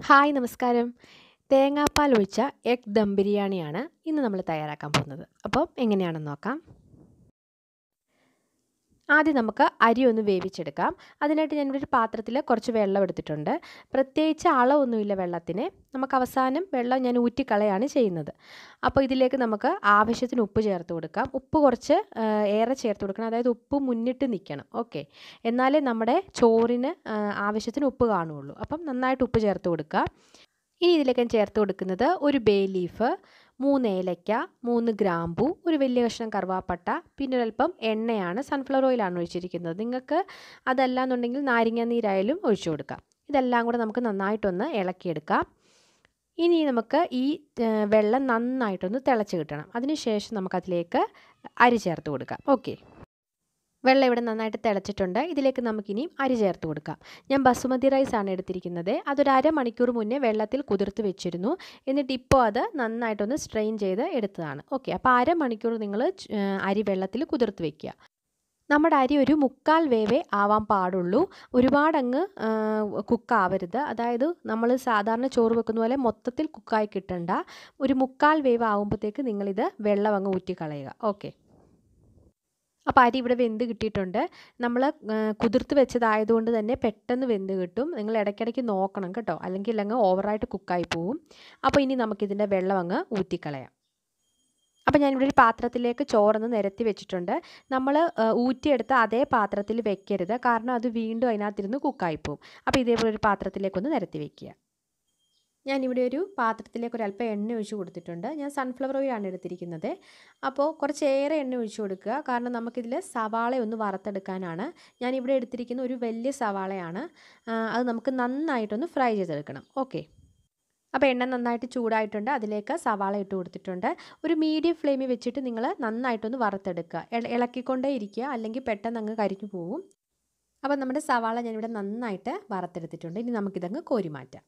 hi നമസ്കാരം തേങ്ങാപ്പാൽ ഒഴിച്ച എഗ് ദം ബിരിയാണിയാണ് ഇന്ന് നമ്മൾ തയ്യാറാക്കാൻ പോകുന്നത് അപ്പോൾ എങ്ങനെയാണെന്ന് നോക്കാം ആദ്യം നമുക്ക് അരി ഒന്ന് വേവിച്ചെടുക്കാം അതിനായിട്ട് ഞാനിവിടെ ഒരു പാത്രത്തിൽ കുറച്ച് വെള്ളം എടുത്തിട്ടുണ്ട് പ്രത്യേകിച്ച് അളവൊന്നുമില്ല വെള്ളത്തിന് നമുക്ക് അവസാനം വെള്ളം ഞാൻ ഊറ്റിക്കളയാണ് ചെയ്യുന്നത് അപ്പോൾ ഇതിലേക്ക് നമുക്ക് ആവശ്യത്തിന് ഉപ്പ് ചേർത്ത് കൊടുക്കാം ഉപ്പ് കുറച്ച് ഏറെ ചേർത്ത് കൊടുക്കണം അതായത് ഉപ്പ് മുന്നിട്ട് നിൽക്കണം ഓക്കെ എന്നാലേ നമ്മുടെ ചോറിന് ആവശ്യത്തിന് ഉപ്പ് കാണുകയുള്ളൂ അപ്പം നന്നായിട്ട് ഉപ്പ് ചേർത്ത് കൊടുക്കുക ഇനി ഇതിലേക്ക് ഞാൻ ചേർത്ത് കൊടുക്കുന്നത് ഒരു ബേ ലീഫ് മൂന്ന് ഏലയ്ക്ക മൂന്ന് ഗ്രാമ്പു ഒരു വലിയ കഷ്ണം കറുവാപ്പട്ട പിന്നെ ഒരല്പം എണ്ണയാണ് സൺഫ്ലവർ ഓയിലാണ് ഒഴിച്ചിരിക്കുന്നത് നിങ്ങൾക്ക് അതല്ല എന്നുണ്ടെങ്കിൽ നാരങ്ങ നീരായാലും ഒഴിച്ചു കൊടുക്കാം ഇതെല്ലാം കൂടെ നമുക്ക് നന്നായിട്ടൊന്ന് ഇളക്കിയെടുക്കാം ഇനി നമുക്ക് ഈ വെള്ളം നന്നായിട്ടൊന്ന് തിളച്ച് കിട്ടണം അതിനുശേഷം നമുക്കതിലേക്ക് അരി ചേർത്ത് കൊടുക്കാം ഓക്കെ വെള്ളം ഇവിടെ നന്നായിട്ട് തിളച്ചിട്ടുണ്ട് ഇതിലേക്ക് നമുക്കിനി അരി ചേർത്ത് കൊടുക്കാം ഞാൻ ബസുമതി റൈസ് ആണ് എടുത്തിരിക്കുന്നത് അതൊരു അരമണിക്കൂർ മുന്നേ വെള്ളത്തിൽ കുതിർത്ത് വെച്ചിരുന്നു എന്നിട്ട് ഇപ്പോൾ അത് നന്നായിട്ടൊന്ന് സ്ട്രെയിൻ ചെയ്ത് എടുത്തതാണ് ഓക്കെ അപ്പോൾ അരമണിക്കൂർ നിങ്ങൾ അരി വെള്ളത്തിൽ കുതിർത്ത് വെക്കുക നമ്മുടെ അരി ഒരു മുക്കാൽ വേവേ ആവാൻ പാടുള്ളൂ ഒരുപാടങ്ങ് കുക്കാവരുത് അതായത് നമ്മൾ സാധാരണ ചോറ് വെക്കുന്ന പോലെ മൊത്തത്തിൽ കുക്കായി കിട്ടണ്ട ഒരു മുക്കാൽ വേവ് ആകുമ്പോഴത്തേക്ക് നിങ്ങളിത് വെള്ളം അങ്ങ് ഊറ്റിക്കളയുക ഓക്കെ അപ്പോൾ അരി ഇവിടെ വെന്ത് കിട്ടിയിട്ടുണ്ട് നമ്മൾ കുതിർത്ത് വെച്ചതായതുകൊണ്ട് തന്നെ പെട്ടെന്ന് വെന്ത് കിട്ടും നിങ്ങൾ ഇടയ്ക്കിടയ്ക്ക് നോക്കണം കേട്ടോ അല്ലെങ്കിൽ അങ്ങ് ഓവറായിട്ട് കുക്കായി പോവും അപ്പോൾ ഇനി നമുക്കിതിൻ്റെ വെള്ളം അങ്ങ് ഊറ്റിക്കളയാം അപ്പോൾ ഞാനിവിടെ ഒരു പാത്രത്തിലേക്ക് ചോറൊന്ന് നിരത്തി വെച്ചിട്ടുണ്ട് നമ്മൾ ഊറ്റിയെടുത്ത അതേ പാത്രത്തിൽ വെക്കരുത് കാരണം അത് വീണ്ടും അതിനകത്തിരുന്ന് കുക്കായി പോവും അപ്പോൾ ഇതേപോലെ ഒരു പാത്രത്തിലേക്കൊന്ന് നിരത്തി വെക്കുക ഞാനിവിടെ ഒരു പാത്രത്തിലേക്ക് ഒരു അല്പം എണ്ണ ഒഴിച്ച് കൊടുത്തിട്ടുണ്ട് ഞാൻ സൺഫ്ലവർ ഓയിലാണ് എടുത്തിരിക്കുന്നത് അപ്പോൾ കുറച്ചേറെ എണ്ണ ഒഴിച്ച് കൊടുക്കുക കാരണം നമുക്കിതിൽ സവാള ഒന്ന് വറുത്തെടുക്കാനാണ് ഞാനിവിടെ എടുത്തിരിക്കുന്ന ഒരു വലിയ സവാളയാണ് അത് നമുക്ക് നന്നായിട്ടൊന്ന് ഫ്രൈ ചെയ്തെടുക്കണം ഓക്കെ അപ്പോൾ എണ്ണ നന്നായിട്ട് ചൂടായിട്ടുണ്ട് അതിലേക്ക് സവാള ഇട്ട് കൊടുത്തിട്ടുണ്ട് ഒരു മീഡിയം ഫ്ലെയിമിൽ വെച്ചിട്ട് നിങ്ങൾ നന്നായിട്ടൊന്ന് വറുത്തെടുക്കുക ഇളക്കിക്കൊണ്ടേ ഇരിക്കുക അല്ലെങ്കിൽ പെട്ടെന്ന് അങ്ങ് കരിഞ്ഞു പോവും അപ്പോൾ നമ്മുടെ സവാള ഞാനിവിടെ നന്നായിട്ട് വറുത്തെടുത്തിട്ടുണ്ട് ഇനി നമുക്കിതങ്ങ് കോരി മാറ്റാം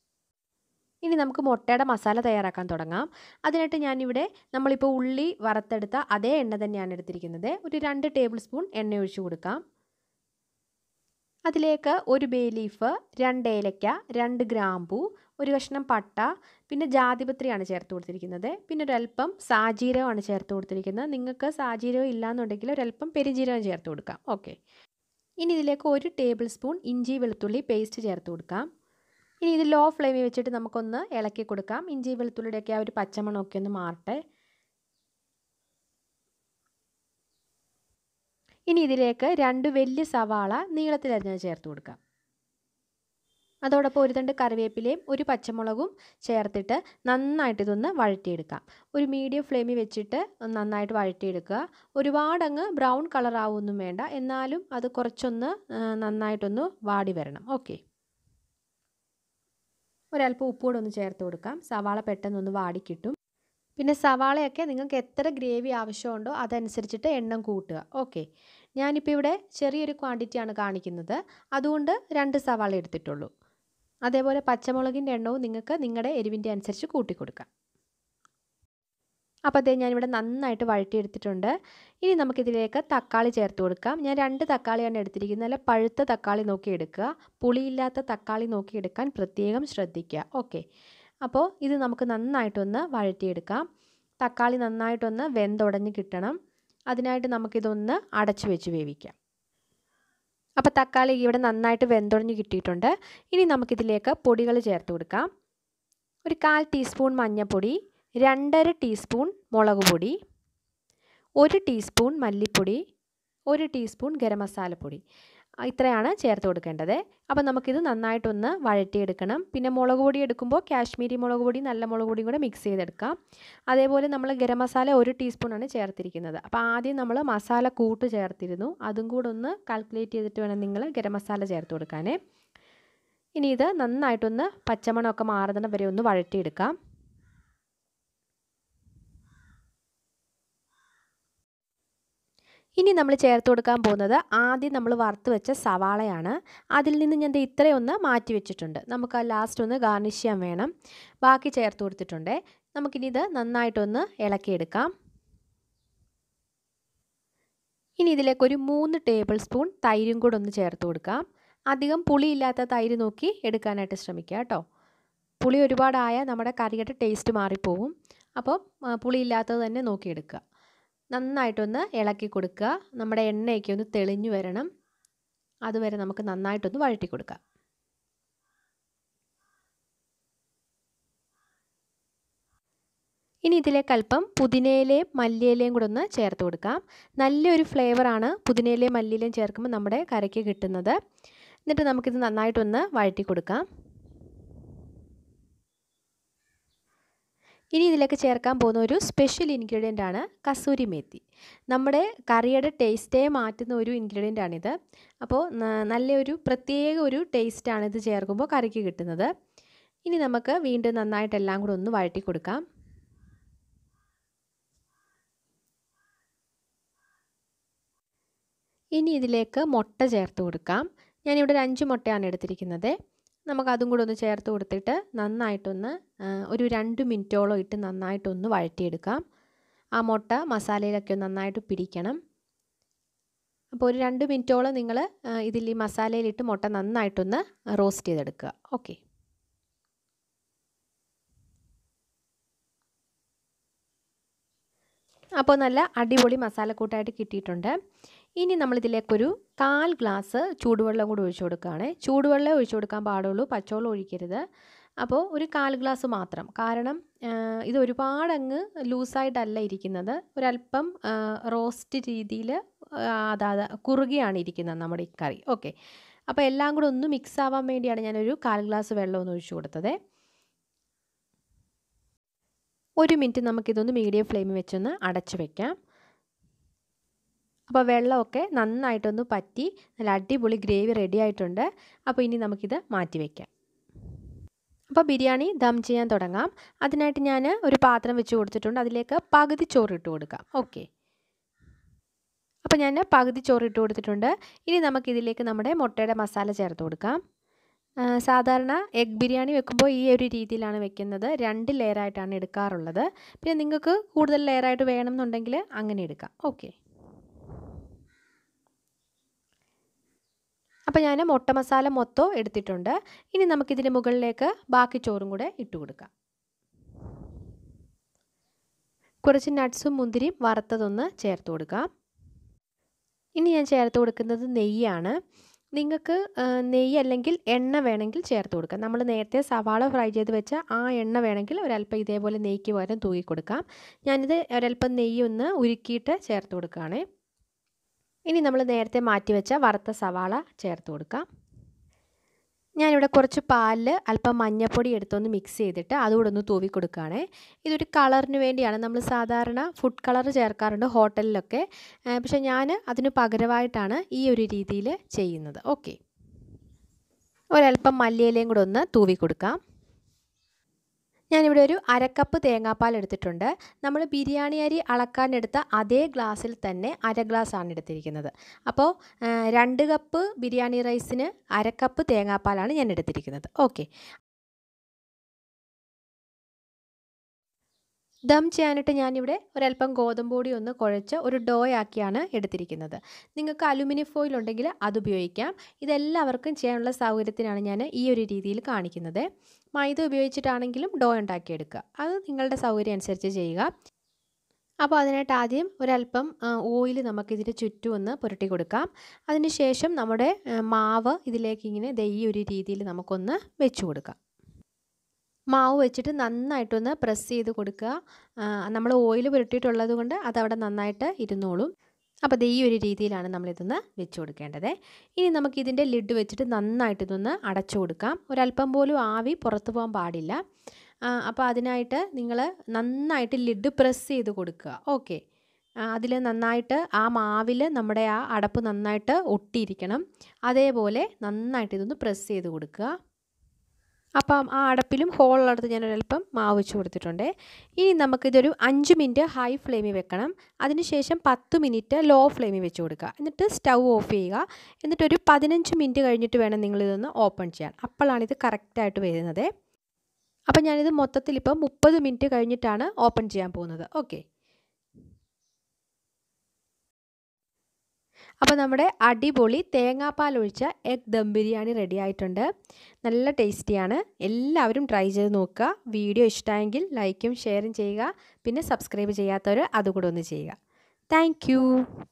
ഇനി നമുക്ക് മുട്ടയുടെ മസാല തയ്യാറാക്കാൻ തുടങ്ങാം അതിനായിട്ട് ഞാനിവിടെ നമ്മളിപ്പോൾ ഉള്ളി വറുത്തെടുത്ത അതേ എണ്ണ തന്നെയാണ് എടുത്തിരിക്കുന്നത് ഒരു രണ്ട് ടേബിൾ സ്പൂൺ എണ്ണ ഒഴിച്ചു കൊടുക്കാം അതിലേക്ക് ഒരു ബേ ലീഫ് രണ്ട് ഏലയ്ക്ക രണ്ട് ഗ്രാമ്പു ഒരു കഷ്ണം പട്ട പിന്നെ ജാതിപത്രിയാണ് ചേർത്ത് കൊടുത്തിരിക്കുന്നത് പിന്നെ ഒരല്പം സാജീരകമാണ് ചേർത്ത് കൊടുത്തിരിക്കുന്നത് നിങ്ങൾക്ക് സാജീരകം ഇല്ലാന്നുണ്ടെങ്കിൽ ഒരല്പം പെരുജീരകം ചേർത്ത് കൊടുക്കാം ഓക്കെ ഇനി ഇതിലേക്ക് ഒരു ടേബിൾ സ്പൂൺ ഇഞ്ചി വെളുത്തുള്ളി പേസ്റ്റ് ചേർത്ത് കൊടുക്കാം ഇനി ഇത് ലോ ഫ്ലെയിമിൽ വെച്ചിട്ട് നമുക്കൊന്ന് ഇളക്കി കൊടുക്കാം ഇഞ്ചി വെളുത്തുള്ളിയുടെയൊക്കെ ആ ഒരു പച്ചമണമൊക്കെ ഒന്ന് മാറട്ടെ ഇനി ഇതിലേക്ക് രണ്ട് വലിയ സവാള നീളത്തിലരിഞ്ഞത് ചേർത്ത് കൊടുക്കാം അതോടൊപ്പം ഒരു തണ്ട് കറിവേപ്പിലയും ഒരു പച്ചമുളകും ചേർത്തിട്ട് നന്നായിട്ട് ഇതൊന്ന് വഴറ്റിയെടുക്കാം ഒരു മീഡിയം ഫ്ലെയിമിൽ വെച്ചിട്ട് നന്നായിട്ട് വഴറ്റിയെടുക്കുക ഒരുപാടങ്ങ് ബ്രൗൺ കളർ ആവുമൊന്നും വേണ്ട എന്നാലും അത് കുറച്ചൊന്ന് നന്നായിട്ടൊന്ന് വാടി വരണം ഓക്കെ ഒരല്പം ഉപ്പ് കൂടെ ഒന്ന് ചേർത്ത് കൊടുക്കാം സവാള പെട്ടെന്നൊന്ന് വാടിക്കിട്ടും പിന്നെ സവാളയൊക്കെ നിങ്ങൾക്ക് എത്ര ഗ്രേവി ആവശ്യമുണ്ടോ അതനുസരിച്ചിട്ട് എണ്ണം കൂട്ടുക ഓക്കെ ഞാനിപ്പോൾ ഇവിടെ ചെറിയൊരു ക്വാണ്ടിറ്റിയാണ് കാണിക്കുന്നത് അതുകൊണ്ട് രണ്ട് സവാള എടുത്തിട്ടുള്ളൂ അതേപോലെ പച്ചമുളകിൻ്റെ എണ്ണവും നിങ്ങൾക്ക് നിങ്ങളുടെ എരിവിൻ്റെ അനുസരിച്ച് കൂട്ടി കൊടുക്കാം അപ്പോൾ അതേ ഞാനിവിടെ നന്നായിട്ട് വഴറ്റിയെടുത്തിട്ടുണ്ട് ഇനി നമുക്കിതിലേക്ക് തക്കാളി ചേർത്ത് കൊടുക്കാം ഞാൻ രണ്ട് തക്കാളിയാണ് എടുത്തിരിക്കുന്നത് നല്ല പഴുത്ത തക്കാളി നോക്കി എടുക്കുക പുളിയില്ലാത്ത തക്കാളി നോക്കി എടുക്കാൻ പ്രത്യേകം ശ്രദ്ധിക്കുക ഓക്കെ അപ്പോൾ ഇത് നമുക്ക് നന്നായിട്ടൊന്ന് വഴറ്റിയെടുക്കാം തക്കാളി നന്നായിട്ടൊന്ന് വെന്തുടഞ്ഞ് കിട്ടണം അതിനായിട്ട് നമുക്കിതൊന്ന് അടച്ചു വെച്ച് വേവിക്കാം അപ്പോൾ തക്കാളി ഇവിടെ നന്നായിട്ട് വെന്തുടഞ്ഞ് കിട്ടിയിട്ടുണ്ട് ഇനി നമുക്കിതിലേക്ക് പൊടികൾ ചേർത്ത് കൊടുക്കാം ഒരു കാൽ ടീസ്പൂൺ മഞ്ഞൾപ്പൊടി രണ്ടര ടീസ്പൂൺ മുളക് പൊടി ഒരു ടീസ്പൂൺ മല്ലിപ്പൊടി ഒരു ടീസ്പൂൺ ഗരം മസാലപ്പൊടി ഇത്രയാണ് ചേർത്ത് കൊടുക്കേണ്ടത് അപ്പോൾ നമുക്കിത് നന്നായിട്ടൊന്ന് വഴറ്റിയെടുക്കണം പിന്നെ മുളക് പൊടി എടുക്കുമ്പോൾ കാശ്മീരി മുളക് പൊടി നല്ല മുളക് പൊടിയും കൂടെ മിക്സ് ചെയ്തെടുക്കാം അതേപോലെ നമ്മൾ ഗരം മസാല ഒരു ടീസ്പൂണാണ് ചേർത്തിരിക്കുന്നത് അപ്പോൾ ആദ്യം നമ്മൾ മസാല കൂട്ട് ചേർത്തിരുന്നു അതും കൂടെ ഒന്ന് കാൽക്കുലേറ്റ് ചെയ്തിട്ട് വേണം നിങ്ങൾ ഗരം മസാല ചേർത്ത് കൊടുക്കാനേ ഇനി ഇത് നന്നായിട്ടൊന്ന് പച്ചമണമൊക്കെ മാറുന്നിടം വരെ ഒന്ന് വഴറ്റിയെടുക്കാം ഇനി നമ്മൾ ചേർത്ത് കൊടുക്കാൻ പോകുന്നത് ആദ്യം നമ്മൾ വറുത്ത് വെച്ച സവാളയാണ് അതിൽ നിന്ന് ഞാൻ ഇത്രയൊന്ന് മാറ്റി വെച്ചിട്ടുണ്ട് നമുക്ക് ആ ലാസ്റ്റ് ഒന്ന് ഗാർണിഷ് ചെയ്യാൻ വേണം ബാക്കി ചേർത്ത് കൊടുത്തിട്ടുണ്ട് നമുക്കിനി ഇത് നന്നായിട്ടൊന്ന് ഇളക്കിയെടുക്കാം ഇനി ഇതിലേക്ക് ഒരു മൂന്ന് ടേബിൾ സ്പൂൺ തൈരും കൂടെ ഒന്ന് ചേർത്ത് കൊടുക്കാം അധികം പുളിയില്ലാത്ത തൈര് നോക്കി എടുക്കാനായിട്ട് ശ്രമിക്കുക കേട്ടോ പുളി ഒരുപാടായാൽ നമ്മുടെ കറിയുടെ ടേസ്റ്റ് മാറിപ്പോവും അപ്പോൾ പുളി ഇല്ലാത്തത് തന്നെ നോക്കിയെടുക്കുക നന്നായിട്ടൊന്ന് ഇളക്കി കൊടുക്കുക നമ്മുടെ എണ്ണയൊക്കെ ഒന്ന് തെളിഞ്ഞു വരണം അതുവരെ നമുക്ക് നന്നായിട്ടൊന്ന് വഴറ്റി കൊടുക്കാം ഇനി ഇതിലേക്ക് അല്പം പുതിനയിലയും മല്ലിയിലയും കൂടെ ഒന്ന് ചേർത്ത് കൊടുക്കാം നല്ലൊരു ഫ്ലേവറാണ് പുതിനയിലയും മല്ലിയിലയും ചേർക്കുമ്പോൾ നമ്മുടെ കറിക്ക് കിട്ടുന്നത് എന്നിട്ട് നമുക്കിത് നന്നായിട്ടൊന്ന് വഴറ്റി കൊടുക്കാം ഇനി ഇതിലേക്ക് ചേർക്കാൻ പോകുന്ന ഒരു സ്പെഷ്യൽ ഇൻഗ്രീഡിയൻ്റ് ആണ് കസൂരി മേത്തി നമ്മുടെ കറിയുടെ ടേസ്റ്റേ മാറ്റുന്ന ഒരു ഇൻഗ്രീഡിയൻ്റ് ആണിത് അപ്പോൾ നല്ലൊരു പ്രത്യേക ഒരു ടേസ്റ്റാണ് ഇത് ചേർക്കുമ്പോൾ കറിക്ക് കിട്ടുന്നത് ഇനി നമുക്ക് വീണ്ടും നന്നായിട്ട് എല്ലാം കൂടെ ഒന്ന് വഴറ്റി കൊടുക്കാം ഇനി ഇതിലേക്ക് മുട്ട ചേർത്ത് കൊടുക്കാം ഞാനിവിടെ ഒരു അഞ്ച് മുട്ടയാണ് എടുത്തിരിക്കുന്നത് നമുക്ക് അതും കൂടെ ഒന്ന് ചേർത്ത് കൊടുത്തിട്ട് നന്നായിട്ടൊന്ന് ഒരു രണ്ട് മിനിറ്റോളം ഇട്ട് നന്നായിട്ടൊന്ന് വഴറ്റിയെടുക്കാം ആ മുട്ട മസാലയിലൊക്കെ നന്നായിട്ട് പിടിക്കണം അപ്പോൾ ഒരു രണ്ട് മിനിറ്റോളം നിങ്ങൾ ഇതിൽ ഈ മസാലയിലിട്ട് മുട്ട നന്നായിട്ടൊന്ന് റോസ്റ്റ് ചെയ്തെടുക്കുക ഓക്കെ അപ്പോൾ നല്ല അടിപൊളി മസാലക്കൂട്ടായിട്ട് കിട്ടിയിട്ടുണ്ട് ഇനി നമ്മളിതിലേക്കൊരു കാൽ ഗ്ലാസ് ചൂടുവെള്ളം കൂടി ഒഴിച്ചു കൊടുക്കുകയാണ് ചൂടുവെള്ളം ഒഴിച്ചു കൊടുക്കാൻ പാടുള്ളൂ പച്ചവെള്ളം ഒഴിക്കരുത് അപ്പോൾ ഒരു കാൽ ഗ്ലാസ് മാത്രം കാരണം ഇത് ഒരുപാട് അങ്ങ് ലൂസായിട്ടല്ല ഇരിക്കുന്നത് ഒരല്പം റോസ്റ്റ് രീതിയിൽ അതാത് കുറുകിയാണ് ഇരിക്കുന്നത് നമ്മുടെ ഈ കറി ഓക്കെ അപ്പോൾ എല്ലാം കൂടെ ഒന്ന് മിക്സ് ആവാൻ വേണ്ടിയാണ് ഞാനൊരു കാൽ ഗ്ലാസ് വെള്ളം ഒന്ന് ഒഴിച്ചു കൊടുത്തത് ഒരു മിനിറ്റ് നമുക്കിതൊന്ന് മീഡിയം ഫ്ലെയിമിൽ വെച്ചൊന്ന് അടച്ചു വെക്കാം അപ്പോൾ വെള്ളമൊക്കെ നന്നായിട്ടൊന്ന് പറ്റി നല്ല അടിപൊളി ഗ്രേവി റെഡി ആയിട്ടുണ്ട് അപ്പോൾ ഇനി നമുക്കിത് മാറ്റി വയ്ക്കാം അപ്പോൾ ബിരിയാണി ദം ചെയ്യാൻ തുടങ്ങാം അതിനായിട്ട് ഞാൻ ഒരു പാത്രം വെച്ച് കൊടുത്തിട്ടുണ്ട് അതിലേക്ക് പകുതി ചോറ് ഇട്ട് കൊടുക്കാം ഓക്കെ അപ്പോൾ ഞാൻ പകുതി ചോറ് ഇട്ട് കൊടുത്തിട്ടുണ്ട് ഇനി നമുക്കിതിലേക്ക് നമ്മുടെ മുട്ടയുടെ മസാല ചേർത്ത് കൊടുക്കാം സാധാരണ എഗ് ബിരിയാണി വെക്കുമ്പോൾ ഈ ഒരു രീതിയിലാണ് വെക്കുന്നത് രണ്ട് ലെയറായിട്ടാണ് എടുക്കാറുള്ളത് പിന്നെ നിങ്ങൾക്ക് കൂടുതൽ ലെയറായിട്ട് വേണമെന്നുണ്ടെങ്കിൽ അങ്ങനെ എടുക്കാം ഓക്കെ അപ്പോൾ ഞാൻ മുട്ട മസാല മൊത്തം എടുത്തിട്ടുണ്ട് ഇനി നമുക്കിതിന് മുകളിലേക്ക് ബാക്കി ചോറും കൂടെ ഇട്ട് കൊടുക്കാം കുറച്ച് നട്ട്സും മുന്തിരിയും വറുത്തതൊന്ന് ചേർത്ത് കൊടുക്കാം ഇനി ഞാൻ ചേർത്ത് കൊടുക്കുന്നത് നെയ്യാണ് നിങ്ങൾക്ക് നെയ്യ് അല്ലെങ്കിൽ എണ്ണ വേണമെങ്കിൽ ചേർത്ത് കൊടുക്കാം നമ്മൾ നേരത്തെ സവാള ഫ്രൈ ചെയ്ത് വെച്ച ആ എണ്ണ വേണമെങ്കിൽ ഒരല്പം ഇതേപോലെ നെയ്ക്ക് പകരം തൂക്കി കൊടുക്കാം ഞാനിത് ഒരല്പം നെയ്യ് ഒന്ന് ഉരുക്കിയിട്ട് ചേർത്ത് കൊടുക്കുകയാണ് ഇനി നമ്മൾ നേരത്തെ മാറ്റി വെച്ച വറുത്ത സവാള ചേർത്ത് കൊടുക്കാം ഞാനിവിടെ കുറച്ച് പാലിൽ അല്പം മഞ്ഞൾപ്പൊടി എടുത്തൊന്ന് മിക്സ് ചെയ്തിട്ട് അതുകൂടെ ഒന്ന് തൂവി കൊടുക്കുകയാണ് ഇതൊരു കളറിന് വേണ്ടിയാണ് നമ്മൾ സാധാരണ ഫുഡ് കളർ ചേർക്കാറുണ്ട് ഹോട്ടലിലൊക്കെ പക്ഷെ ഞാൻ അതിന് പകരമായിട്ടാണ് ഈ ഒരു രീതിയിൽ ചെയ്യുന്നത് ഓക്കെ ഒരല്പം മല്ലിയിലയും കൂടെ ഒന്ന് തൂവി കൊടുക്കാം ഞാനിവിടെ ഒരു അരക്കപ്പ് തേങ്ങാപ്പാൽ എടുത്തിട്ടുണ്ട് നമ്മൾ ബിരിയാണി അരി അളക്കാനെടുത്ത അതേ ഗ്ലാസ്സിൽ തന്നെ അര ഗ്ലാസ്സാണ് എടുത്തിരിക്കുന്നത് അപ്പോൾ രണ്ട് കപ്പ് ബിരിയാണി റൈസിന് അരക്കപ്പ് തേങ്ങാപ്പാലാണ് ഞാൻ എടുത്തിരിക്കുന്നത് ഓക്കെ ദം ചെയ്യാനായിട്ട് ഞാനിവിടെ ഒരല്പം ഗോതമ്പ് പൊടി ഒന്ന് കുഴച്ച് ഒരു ഡോ ആക്കിയാണ് എടുത്തിരിക്കുന്നത് നിങ്ങൾക്ക് അലുമിനിയം ഫോയിൽ ഉണ്ടെങ്കിൽ അത് ഉപയോഗിക്കാം ഇതെല്ലാവർക്കും ചെയ്യാനുള്ള സൗകര്യത്തിനാണ് ഞാൻ ഈ ഒരു രീതിയിൽ കാണിക്കുന്നത് മൈദ ഉപയോഗിച്ചിട്ടാണെങ്കിലും ഡോ ഉണ്ടാക്കിയെടുക്കുക അത് നിങ്ങളുടെ സൗകര്യം അനുസരിച്ച് ചെയ്യുക അപ്പോൾ അതിനായിട്ട് ആദ്യം ഒരല്പം ഓയിൽ നമുക്കിതിന് ചുറ്റും ഒന്ന് പുരട്ടി കൊടുക്കാം അതിനുശേഷം നമ്മുടെ മാവ് ഇതിലേക്ക് ഇങ്ങനെ ഈ ഒരു രീതിയിൽ നമുക്കൊന്ന് വെച്ച് കൊടുക്കാം മാവ് വെച്ചിട്ട് നന്നായിട്ടൊന്ന് പ്രസ് ചെയ്ത് കൊടുക്കുക നമ്മൾ ഓയിൽ പുരട്ടിയിട്ടുള്ളത് കൊണ്ട് അതവിടെ നന്നായിട്ട് ഇരുന്നോളും അപ്പോൾ ഇത് ഈ ഒരു രീതിയിലാണ് നമ്മളിതൊന്ന് വെച്ച് കൊടുക്കേണ്ടത് ഇനി നമുക്കിതിൻ്റെ ലിഡ് വെച്ചിട്ട് നന്നായിട്ട് ഇതൊന്ന് അടച്ചു കൊടുക്കാം ഒരല്പം പോലും ആവി പുറത്തു പോകാൻ പാടില്ല അപ്പോൾ അതിനായിട്ട് നിങ്ങൾ നന്നായിട്ട് ലിഡ് പ്രസ് ചെയ്ത് കൊടുക്കുക ഓക്കെ അതിൽ നന്നായിട്ട് ആ മാവിൽ നമ്മുടെ ആ അടപ്പ് നന്നായിട്ട് ഒട്ടിയിരിക്കണം അതേപോലെ നന്നായിട്ട് ഇതൊന്ന് പ്രസ് ചെയ്ത് കൊടുക്കുക അപ്പം ആ അടപ്പിലും ഹോളുള്ളടത്ത് ഞാൻ ഒരല്പം മാവ് വെച്ച് കൊടുത്തിട്ടുണ്ട് ഇനി നമുക്കിതൊരു അഞ്ച് മിനിറ്റ് ഹൈ ഫ്ലെയിമിൽ വെക്കണം അതിനുശേഷം പത്ത് മിനിറ്റ് ലോ ഫ്ലെയിമിൽ വെച്ച് കൊടുക്കുക എന്നിട്ട് സ്റ്റൗ ഓഫ് ചെയ്യുക എന്നിട്ട് ഒരു പതിനഞ്ച് മിനിറ്റ് കഴിഞ്ഞിട്ട് വേണം നിങ്ങളിതൊന്ന് ഓപ്പൺ ചെയ്യാൻ അപ്പോഴാണ് ഇത് കറക്റ്റായിട്ട് വരുന്നത് അപ്പം ഞാനിത് മൊത്തത്തിൽ ഇപ്പം മുപ്പത് മിനിറ്റ് കഴിഞ്ഞിട്ടാണ് ഓപ്പൺ ചെയ്യാൻ പോകുന്നത് ഓക്കെ അപ്പോൾ നമ്മുടെ അടിപൊളി തേങ്ങാപ്പാൽ ഒഴിച്ച എഗ് ദം ബിരിയാണി റെഡി ആയിട്ടുണ്ട് നല്ല ടേസ്റ്റിയാണ് എല്ലാവരും ട്രൈ ചെയ്ത് നോക്കുക വീഡിയോ ഇഷ്ടമായെങ്കിൽ ലൈക്കും ഷെയറും ചെയ്യുക പിന്നെ സബ്സ്ക്രൈബ് ചെയ്യാത്തവർ അതുകൂടെ ഒന്ന് ചെയ്യുക താങ്ക്